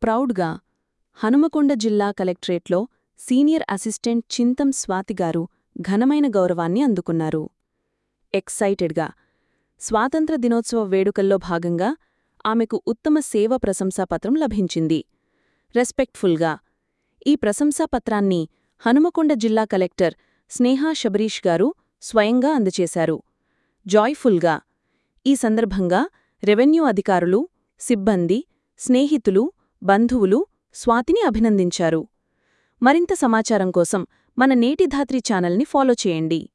ప్రౌడ్గా హనుమకొండ జిల్లా కలెక్టరేట్లో సీనియర్ అసిస్టెంట్ చింతం స్వాతిగారు ఘనమైన గౌరవాన్ని అందుకున్నారు ఎక్సైటెడ్గా స్వాతంత్ర దినోత్సవ వేడుకల్లో భాగంగా ఆమెకు ఉత్తమ సేవ ప్రశంసాపత్రం లభించింది రెస్పెక్ట్ఫుల్గా ఈ ప్రశంసాపత్రాన్ని హనుమకొండ జిల్లా కలెక్టర్ స్నేహా శబరీష్ గారు స్వయంగా అందచేశారు జాయ్ఫుల్గా ఈ సందర్భంగా రెవెన్యూ అధికారులు సిబ్బంది స్నేహితులు బంధువులు స్వాతిని అభినందించారు మరింత సమాచారం కోసం మన నేటి ధాత్రి ఛానల్ని ఫాలో చేయండి